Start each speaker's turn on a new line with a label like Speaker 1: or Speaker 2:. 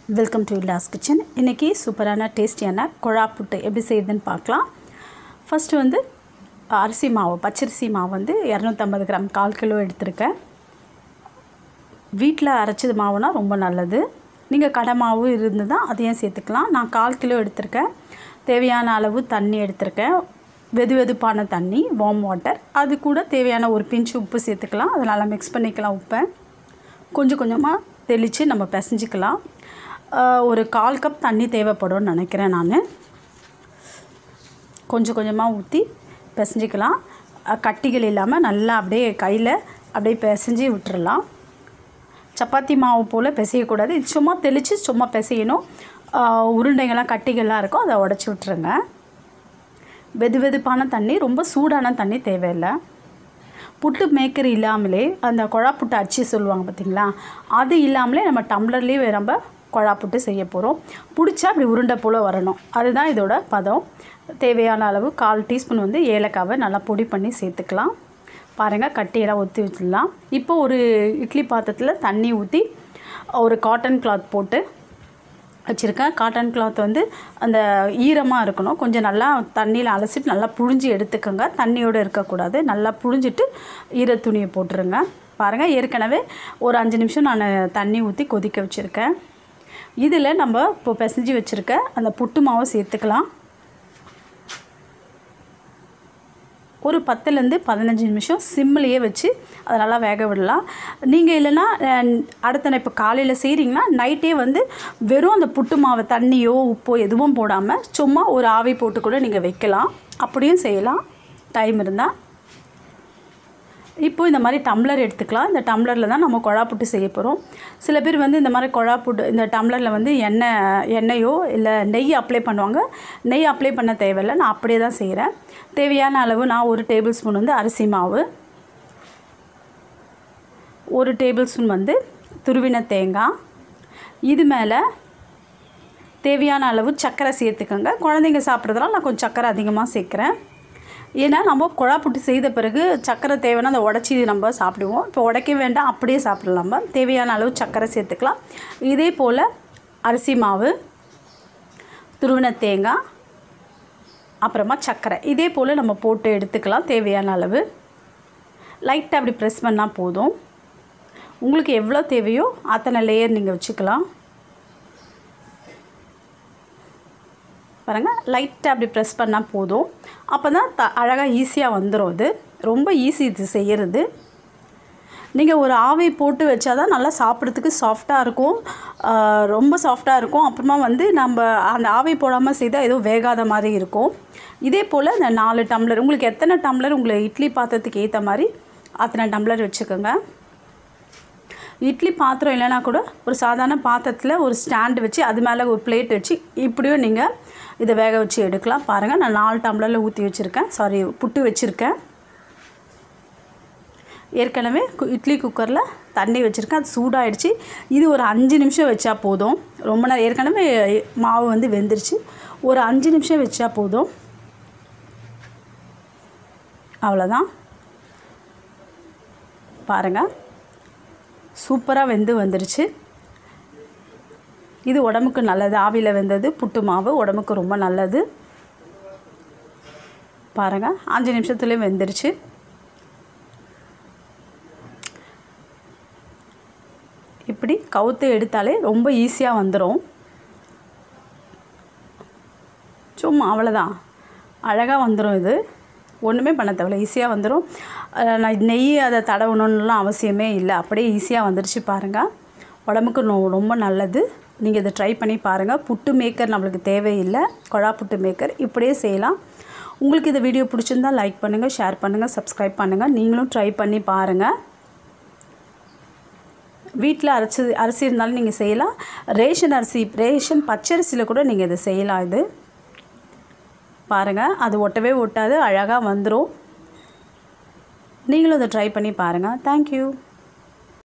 Speaker 1: welcome to இல்லாஸ் kitchen இன்றைக்கி சூப்பரான டேஸ்டியான குழா புட்டு எப்படி செய்யுதுன்னு பார்க்கலாம் ஃபஸ்ட்டு வந்து அரிசி மாவு பச்சரிசி மாவு வந்து இரநூத்தம்பது கிராம் கால் கிலோ எடுத்திருக்கேன் வீட்டில் அரைச்சது மாவுனா ரொம்ப நல்லது நீங்கள் கடை மாவு இருந்ததுதான் அதையும் சேர்த்துக்கலாம் நான் கால் கிலோ எடுத்திருக்கேன் தேவையான அளவு தண்ணி எடுத்திருக்கேன் வெது வெதுப்பான தண்ணி வார்ம் வாட்டர் அது கூட தேவையான ஒரு பிஞ்சு உப்பு சேர்த்துக்கலாம் அதை நல்லா மிக்ஸ் பண்ணிக்கலாம் உப்பை கொஞ்சம் கொஞ்சமாக தெளித்து நம்ம பிசைஞ்சிக்கலாம் ஆஹ் ஒரு கால் கப் தண்ணி தேவைப்படும்னு நினைக்கிறேன் நான் கொஞ்சம் கொஞ்சமாக ஊற்றி பிசைஞ்சிக்கலாம் அஹ் கட்டிகள் இல்லாமல் நல்லா அப்படியே கையில் அப்படியே பிசைஞ்சு விட்டுறலாம் சப்பாத்தி மாவு போல் பிசையக்கூடாது இது சும்மா தெளித்து சும்மா பிசையணும் ஆஹ் உருண்டைங்கள்லாம் கட்டிகள்லாம் இருக்கும் அதை உடச்சி விட்டுருங்க வெது வெதுப்பான தண்ணி ரொம்ப சூடான தண்ணி தேவையில்லை புட்டு மேக்கர் இல்லாமலே அந்த குழா புட்டு அச்சு சொல்லுவாங்க பார்த்தீங்களா அது இல்லாமலே நம்ம டம்ளர்லேயே நம்ம குழா புட்டு செய்ய போகிறோம் பிடிச்சா அப்படி உருண்டை போல் வரணும் அதுதான் இதோட பதம் தேவையான அளவு கால் டீஸ்பூன் வந்து ஏலக்காவை நல்லா பொடி பண்ணி சேர்த்துக்கலாம் பாருங்கள் கட்டியெல்லாம் ஊற்றி வச்சிடலாம் இப்போ ஒரு இட்லி பாத்திரத்தில் தண்ணி ஊற்றி ஒரு காட்டன் கிளாத் போட்டு வச்சுருக்கேன் காட்டன் கிளாத் வந்து அந்த ஈரமாக இருக்கணும் கொஞ்சம் நல்லா தண்ணியில் அலசிட்டு நல்லா புழிஞ்சு எடுத்துக்கோங்க தண்ணியோடு இருக்கக்கூடாது நல்லா புழிஞ்சிட்டு ஈர துணியை போட்டுருங்க பாருங்கள் ஏற்கனவே ஒரு அஞ்சு நிமிஷம் நான் தண்ணி ஊற்றி கொதிக்க வச்சுருக்கேன் இதில் நம்ம இப்போ பிசைஞ்சு வச்சுருக்க அந்த புட்டு மாவை சேர்த்துக்கலாம் ஒரு பத்துலேருந்து பதினஞ்சு நிமிஷம் சிம்மிலேயே வச்சு அதை நல்லா வேக விடலாம் நீங்கள் இல்லைன்னா அஹ், அடுத்த நான் இப்போ காலையில் செய்கிறீங்கன்னா நைட்டே வந்து வெறும் அந்த புட்டு மாவை தண்ணியோ உப்போ எதுவும் போடாமல் சும்மா ஒரு ஆவி போட்டு கூட நீங்கள் வைக்கலாம் அப்படியும் செய்யலாம் டைம் இருந்தால் இப்போ இந்த மாதிரி டம்ளர் எடுத்துக்கலாம் இந்த டம்ளரில் தான் நம்ம குழா புட்டு செய்ய போகிறோம் சில பேர் வந்து இந்த மாதிரி குழா புட்டு இந்த டம்ளரில் வந்து எண்ணெய் எண்ணெயோ இல்லை நெய் அப்ளை பண்ணுவாங்க நெய் அப்ளை பண்ண தேவையில்லை நான் அப்படியே தான் செய்கிறேன் தேவையான அளவு நான் ஒரு டேபிள் ஸ்பூன் வந்து அரிசி மாவு ஒரு டேபிள் ஸ்பூன் வந்து துருவின தேங்காய் இது மேலே தேவையான அளவு சர்க்கரை சேர்த்துக்கோங்க குழந்தைங்க சாப்பிட்றதுனால நான் கொஞ்சம் சர்க்கரை அதிகமாக சேர்க்குறேன் ஏன்னா நம்ம குழா புட்டு செய்த பிறகு சர்க்கரை தேவைன்னா அதை உடச்சி நம்ம சாப்பிடுவோம் இப்போ உடைக்க வேண்டாம் அப்படியே சாப்பிடலாம் நம்ம தேவையான அளவு சர்க்கரை சேர்த்துக்கலாம் இதே போல் அரிசி மாவு துருவின தேங்காய் அப்புறமா சர்க்கரை இதே போல் நம்ம போட்டு எடுத்துக்கலாம் தேவையான அளவு லைட்டாக அப்படி ப்ரெஸ் பண்ணால் போதும் உங்களுக்கு எவ்வளோ தேவையோ அத்தனை லேயர் நீங்கள் வச்சுக்கலாம் பாருங்கள் லைட்டாக அப்படி ப்ரெஸ் பண்ணால் போதும் அப்போ தான் த அழகாக ஈஸியாக வந்துடும் இது ரொம்ப ஈஸி இது செய்கிறது நீங்கள் ஒரு ஆவி போட்டு வச்சா தான் நல்லா சாப்பிட்றதுக்கு சாஃப்டாக இருக்கும் ஆஹ் ரொம்ப சாஃப்டாக இருக்கும் அப்புறமா வந்து நம்ம அந்த ஆவி போடாமல் செய்தால் ஏதோ வேகாத மாதிரி இருக்கும் இதே போல் இந்த நாலு டம்ளர் உங்களுக்கு எத்தனை டம்ளர் உங்களுக்கு இட்லி பாத்திரத்துக்கு ஏற்ற மாதிரி அத்தனை டம்ளர் வச்சுக்கோங்க இட்லி பாத்திரம் இல்லைனா கூட ஒரு சாதாரண பாத்திரத்தில் ஒரு ஸ்டாண்டு வச்சு அது மேலே ஒரு பிளேட் வச்சு இப்படியும் நீங்கள் இதை வேக வச்சு எடுக்கலாம் பாருங்கள் நான் நாலு டம்ளரில் ஊற்றி வச்சுருக்கேன் சாரி புட்டு வச்சுருக்கேன் ஏற்கனவே கு- இட்லி குக்கரில் தண்ணி வச்சுருக்கேன் அது சூடாயிடுச்சு இது ஒரு அஞ்சு நிமிஷம் வச்சா போதும் ரொம்ப நேரம் ஏற்கனவே மாவு வந்து வெந்துருச்சு ஒரு அஞ்சு நிமிஷம் வச்சா போதும் அவ்வளோதான் பாருங்கள் சூப்பராக வெந்து வந்துருச்சு இது உடம்புக்கு நல்லது ஆவியில் வெந்தது புட்டு மாவு உடம்புக்கு ரொம்ப நல்லது பாருங்கள் அஞ்சு நிமிஷத்துலேயே வெந்துருச்சு இப்படி கவுத்து எடுத்தாலே ரொம்ப ஈஸியாக வந்துடும் சும்மா அவ்வளோதான் அழகாக வந்துடும் இது ஒன்றுமே பண்ண தேவையில்ல ஈஸியாக வந்துடும் அஹ் நான் நெய் அதை தடவணுன்னுலாம் அவசியமே இல்லை அப்படியே ஈஸியாக வந்துருச்சு பாருங்கள் உடம்புக்கு ரொ- ரொம்ப நல்லது நீங்கள் இதை ட்ரை பண்ணி பாருங்கள் புட்டு மேக்கர் நம்மளுக்கு தேவையில்லை குழா புட்டு மேக்கர் இப்படியே செய்யலாம் உங்களுக்கு இந்த வீடியோ பிடிச்சிருந்தா லைக் பண்ணுங்கள் ஷேர் பண்ணுங்கள் சப்ஸ்கிரைப் பண்ணுங்கள் நீங்களும் ட்ரை பண்ணி பாருங்கள் வீட்டில் அரைச்சி அரிசி இருந்தாலும் நீங்கள் செய்யலாம் ரேஷன் அரிசி ரேஷன் பச்சரிசியில் கூட நீங்கள் இதை செய்யலாம் இது பாருங்கள் அது ஒட்டவே ஒட்டாது அழகாக வந்துடும் நீங்களும் இதை ட்ரை பண்ணி பாருங்கள் தேங்க்யூ